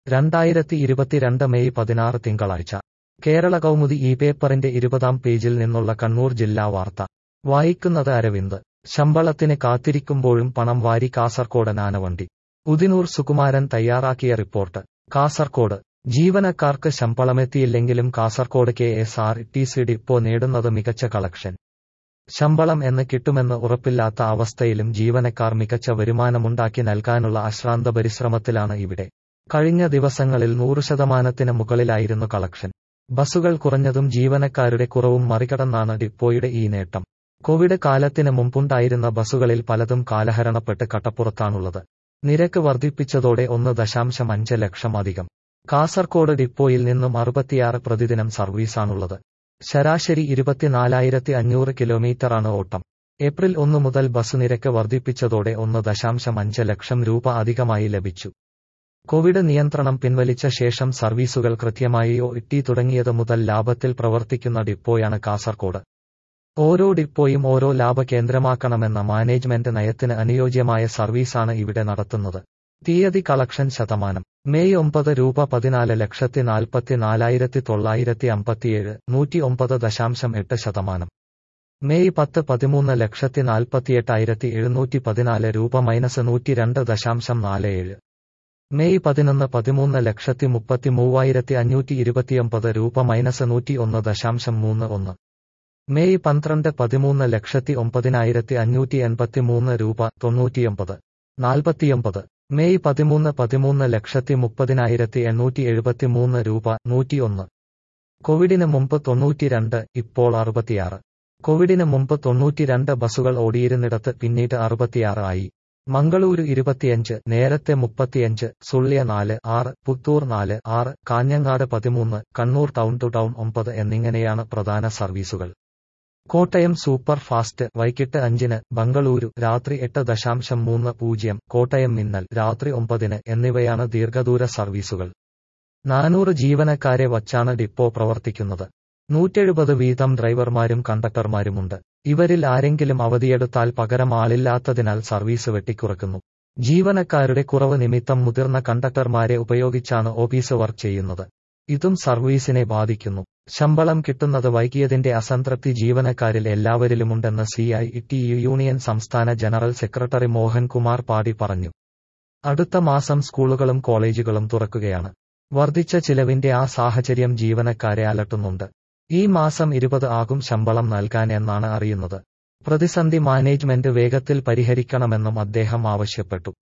രണ്ടായിരത്തി ഇരുപത്തിരണ്ട് മെയ് പതിനാറ് തിങ്കളാഴ്ച കേരള കൗമുദി ഈ പേപ്പറിന്റെ ഇരുപതാം പേജിൽ നിന്നുള്ള കണ്ണൂർ ജില്ലാ വാർത്ത വായിക്കുന്നത് അരവിന്ദ് ശമ്പളത്തിന് കാത്തിരിക്കുമ്പോഴും പണം വാരി കാസർകോട് ആനവണ്ടി ഉദിനൂർ സുകുമാരൻ തയ്യാറാക്കിയ റിപ്പോർട്ട് കാസർകോട് ജീവനക്കാർക്ക് ശമ്പളമെത്തിയില്ലെങ്കിലും Kasaragod K S R T C depot നേടുന്നത് മികച്ച കളക്ഷൻ ശമ്പളം എന്ന് കിട്ടുമെന്ന് ഉറപ്പില്ലാത്ത അവസ്ഥയിലും ജീവനക്കാർ മികച്ച വരുമാനമുണ്ടാക്കി നൽകാനുള്ള അശ്രാന്ത പരിശ്രമത്തിലാണ് ഇവിടെ കഴിഞ്ഞ ദിവസങ്ങളിൽ നൂറ് ശതമാനത്തിന് മുകളിലായിരുന്നു കളക്ഷൻ ബസുകൾ കുറഞ്ഞതും ജീവനക്കാരുടെ കുറവും മറികടന്നാണ് ഡിപ്പോയുടെ ഈ നേട്ടം കോവിഡ് കാലത്തിന് മുമ്പുണ്ടായിരുന്ന ബസുകളിൽ പലതും കാലഹരണപ്പെട്ട് കട്ടപ്പുറത്താണുള്ളത് നിരക്ക് വർദ്ധിപ്പിച്ചതോടെ ഒന്ന് ദശാംശം അഞ്ച് ലക്ഷം അധികം കാസർകോട് ഡിപ്പോയിൽ നിന്നും അറുപത്തിയാറ് പ്രതിദിനം സർവീസാണുള്ളത് ശരാശരി ഇരുപത്തിനാലായിരത്തി അഞ്ഞൂറ് കിലോമീറ്ററാണ് ഓട്ടം ഏപ്രിൽ ഒന്ന് മുതൽ ബസ് നിരക്ക് വർദ്ധിപ്പിച്ചതോടെ ഒന്ന് ദശാംശം അഞ്ച് ലക്ഷം രൂപ അധികമായി ലഭിച്ചു കോവിഡ് നിയന്ത്രണം പിൻവലിച്ച ശേഷം സർവീസുകൾ കൃത്യമായി ഒ ഇട്ടി തുടങ്ങിയത് മുതൽ ലാഭത്തിൽ പ്രവർത്തിക്കുന്ന ഡിപ്പോയാണ് കാസർകോട് ഓരോ ഡിപ്പോയും ഓരോ ലാഭ കേന്ദ്രമാക്കണമെന്ന മാനേജ്മെന്റ് നയത്തിന് അനുയോജ്യമായ സർവീസാണ് ഇവിടെ നടത്തുന്നത് തീയതി കളക്ഷൻ ശതമാനം മെയ് ഒമ്പത് രൂപ പതിനാല് ലക്ഷത്തി നാൽപ്പത്തി നാലായിരത്തി തൊള്ളായിരത്തി അമ്പത്തിയേഴ് നൂറ്റി ഒമ്പത് ദശാംശം എട്ട് ശതമാനം മെയ് പത്ത് പതിമൂന്ന് ലക്ഷത്തി നാൽപ്പത്തിയെട്ടായിരത്തി എഴുന്നൂറ്റി പതിനാല് രൂപ മൈനസ് നൂറ്റി രണ്ട് ദശാംശം നാല് ഏഴ് മെയ് പതിനൊന്ന് പതിമൂന്ന് ലക്ഷത്തി മുപ്പത്തി മൂവായിരത്തി അഞ്ഞൂറ്റി ഇരുപത്തിയൊമ്പത് രൂപ മൈനസ് നൂറ്റി ഒന്ന് ദശാംശം മൂന്ന് ഒന്ന് മെയ് പന്ത്രണ്ട് പതിമൂന്ന് ലക്ഷത്തി ഒമ്പതിനായിരത്തി അഞ്ഞൂറ്റി എൺപത്തി മൂന്ന് രൂപ തൊണ്ണൂറ്റിയൊമ്പത് നാൽപ്പത്തിയൊമ്പത് മെയ് പതിമൂന്ന് പതിമൂന്ന് ലക്ഷത്തി മുപ്പതിനായിരത്തി എണ്ണൂറ്റി എഴുപത്തി മൂന്ന് രൂപ നൂറ്റിയൊന്ന് കോവിഡിന് മുമ്പ് തൊണ്ണൂറ്റിരണ്ട് ഇപ്പോൾ അറുപത്തിയാറ് കോവിഡിന് മുമ്പ് തൊണ്ണൂറ്റിരണ്ട് ബസുകൾ ഓടിയിരുന്നിടത്ത് പിന്നീട് അറുപത്തിയാറ് ആയി മംഗളൂരു ഇരുപത്തിയഞ്ച് നേരത്തെ മുപ്പത്തിയഞ്ച് സുള്ളിയ നാല് ആറ് പുത്തൂർ നാല് ആറ് കാഞ്ഞങ്ങാട് പതിമൂന്ന് കണ്ണൂർ ടൗൺ ടു ടൗൺ ഒമ്പത് എന്നിങ്ങനെയാണ് പ്രധാന സർവീസുകൾ കോട്ടയം സൂപ്പർ ഫാസ്റ്റ് വൈകിട്ട് അഞ്ചിന് ബംഗളൂരു രാത്രി എട്ട് ദശാംശം മൂന്ന് പൂജ്യം കോട്ടയം മിന്നൽ രാത്രി ഒമ്പതിന് എന്നിവയാണ് ദീർഘദൂര സർവീസുകൾ നാനൂറ് ജീവനക്കാരെ വച്ചാണ് ഡിപ്പോ പ്രവർത്തിക്കുന്നത് നൂറ്റെഴുപത് വീതം ഡ്രൈവർമാരും കണ്ടക്ടർമാരുമുണ്ട് ഇവരിൽ ആരെങ്കിലും അവധിയെടുത്താൽ പകരം ആളില്ലാത്തതിനാൽ സർവീസ് വെട്ടിക്കുറക്കുന്നു ജീവനക്കാരുടെ കുറവ് നിമിത്തം മുതിർന്ന കണ്ടക്ടർമാരെ ഉപയോഗിച്ചാണ് ഓഫീസ് വർക്ക് ചെയ്യുന്നത് ഇതും സർവീസിനെ ബാധിക്കുന്നു ശമ്പളം കിട്ടുന്നത് വൈകിയതിന്റെ അസംതൃപ്തി ജീവനക്കാരിൽ എല്ലാവരിലുമുണ്ടെന്ന് C I T U union സംസ്ഥാന ജനറൽ സെക്രട്ടറി മോഹൻകുമാർ പാടി പറഞ്ഞു അടുത്ത മാസം സ്കൂളുകളും കോളേജുകളും തുറക്കുകയാണ് വർദ്ധിച്ച ചിലവിന്റെ ആ സാഹചര്യം ജീവനക്കാരെ അലട്ടുന്നുണ്ട് ഈ മാസം ഇരുപത് ആകും ശമ്പളം നൽകാൻ എന്നാണ് അറിയുന്നത് പ്രതിസന്ധി മാനേജ്മെന്റ് വേഗത്തിൽ പരിഹരിക്കണമെന്നും അദ്ദേഹം ആവശ്യപ്പെട്ടു